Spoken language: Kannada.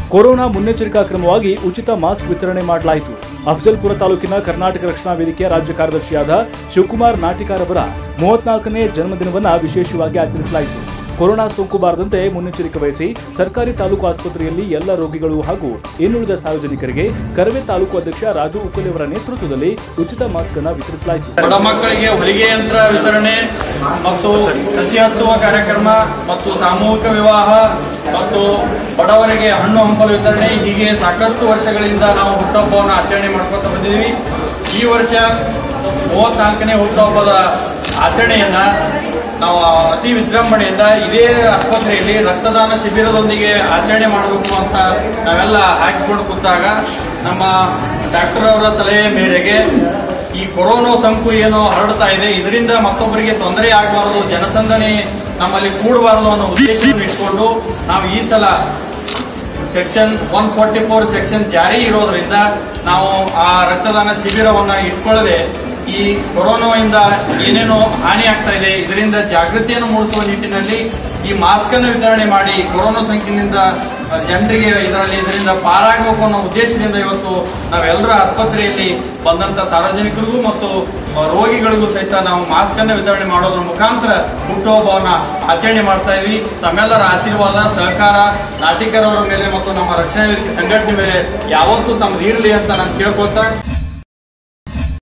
ಕೊರೋನಾ ಮುನ್ನೆಚ್ಚರಿಕಾ ಕ್ರಮವಾಗಿ ಉಚಿತ ಮಾಸ್ಕ್ ವಿತರಣೆ ಮಾಡಲಾಯಿತು ಅಫಜಲ್ಪುರ ತಾಲೂಕಿನ ಕರ್ನಾಟಕ ರಕ್ಷಣಾ ವೇದಿಕೆಯ ರಾಜ್ಯ ಕಾರ್ಯದರ್ಶಿಯಾದ ಶಿವಕುಮಾರ್ ನಾಟಿಕಾರ್ ಅವರ ಮೂವತ್ನಾಲ್ಕನೇ ಜನ್ಮದಿನವನ್ನ ವಿಶೇಷವಾಗಿ ಆಚರಿಸಲಾಯಿತು ಕೊರೋನಾ ಸೋಂಕು ಬಾರದಂತೆ ಮುನ್ನೆಚ್ಚರಿಕೆ ವಹಿಸಿ ಸರ್ಕಾರಿ ತಾಲೂಕು ಆಸ್ಪತ್ರೆಯಲ್ಲಿ ಎಲ್ಲ ರೋಗಿಗಳು ಹಾಗೂ ಇನ್ನುಳಿದ ಸಾರ್ವಜನಿಕರಿಗೆ ಕರವೇ ತಾಲೂಕು ಅಧ್ಯಕ್ಷ ರಾಜು ಉಕ್ಕಲಿ ಅವರ ನೇತೃತ್ವದಲ್ಲಿ ಉಚಿತ ಮಾಸ್ಕ್ ಅನ್ನು ವಿತರಿಸಲಾಯಿತು ಬಡ ಮಕ್ಕಳಿಗೆ ಹೊಲಿಗೆ ಯಂತ್ರ ವಿತರಣೆ ಮತ್ತು ಸಸಿ ಹಚ್ಚುವ ಕಾರ್ಯಕ್ರಮ ಮತ್ತು ಸಾಮೂಹಿಕ ವಿವಾಹ ಮತ್ತು ಬಡವರಿಗೆ ಹಣ್ಣು ಹಂಪಲು ವಿತರಣೆ ಹೀಗೆ ಸಾಕಷ್ಟು ವರ್ಷಗಳಿಂದ ನಾವು ಹುಟ್ಟುಹಬ್ಬವನ್ನು ಆಚರಣೆ ಮಾಡ್ಕೊತ ಬಂದಿದ್ದೀವಿ ಈ ವರ್ಷ ಮೂವತ್ನಾಲ್ಕನೇ ಹುಟ್ಟುಹಬ್ಬದ ಆಚರಣೆಯನ್ನ ನಾವು ಅತಿ ವಿಜೃಂಭಣೆಯಿಂದ ಇದೇ ಆಸ್ಪತ್ರೆಯಲ್ಲಿ ರಕ್ತದಾನ ಶಿಬಿರದೊಂದಿಗೆ ಆಚರಣೆ ಮಾಡಬೇಕು ಅಂತ ನಾವೆಲ್ಲ ಹಾಕಿಕೊಂಡು ಕೂತಾಗ ನಮ್ಮ ಡಾಕ್ಟರ್ ಅವರ ಸಲಹೆ ಮೇರೆಗೆ ಈ ಕೊರೋನಾ ಸೋಂಕು ಏನು ಹರಡ್ತಾ ಇದೆ ಇದರಿಂದ ಮತ್ತೊಬ್ಬರಿಗೆ ತೊಂದರೆ ಆಗಬಾರದು ಜನಸಂದಣಿ ನಮ್ಮಲ್ಲಿ ಕೂಡಬಾರದು ಅನ್ನೋ ಉದ್ದೇಶವನ್ನು ಇಟ್ಕೊಂಡು ನಾವು ಈ ಸಲ section one forty four section ಜಾರಿ ಇರೋದ್ರಿಂದ ನಾವು ಆ ರಕ್ತದಾನ ಶಿಬಿರವನ್ನ ಇಟ್ಕೊಳ್ಳದೆ ಈ ಕೊರೋನಾದಿಂದ ಏನೇನು ಹಾನಿ ಆಗ್ತಾ ಇದೆ ಇದರಿಂದ ಜಾಗೃತಿಯನ್ನು ಮೂಡಿಸುವ ನಿಟ್ಟಿನಲ್ಲಿ ಈ ಮಾಸ್ಕ್ ಅನ್ನು ವಿತರಣೆ ಮಾಡಿ ಕೊರೋನಾ ಸೋಂಕಿನಿಂದ ಅ, ಜನರಿಗೆ ಇದರಲ್ಲಿ ಇದರಿಂದ ಪಾರಾಗಬೇಕು ಅನ್ನೋ ಉದ್ದೇಶದಿಂದ ಇವತ್ತು ನಾವೆಲ್ಲರ ಆಸ್ಪತ್ರೆಯಲ್ಲಿ ಬಂದಂತ ಸಾರ್ವಜನಿಕರಿಗೂ ಮತ್ತು ಅ, ರೋಗಿಗಳಿಗೂ ಸಹಿತ ನಾವು ಮಾಸ್ಕ್ ಅನ್ನು ವಿತರಣೆ ಮಾಡೋದ್ರ ಮುಖಾಂತರ ಹುಟ್ಟುಹಬ್ಬವನ್ನ ಆಚರಣೆ ಮಾಡ್ತಾ ಇದ್ವಿ ತಮ್ಮೆಲ್ಲರ ಆಶೀರ್ವಾದ ಸಹಕಾರ ನಾಟಿಕರವರ ಮೇಲೆ ಮತ್ತು ನಮ್ಮ ರಕ್ಷಣಾ ವೇದಿಕೆ ಸಂಘಟನೆ ಮೇಲೆ ಯಾವತ್ತೂ ತಮ್ಮದು ಇರಲಿ ಅಂತ ನಾನು ಕೇಳ್ಕೊತಾ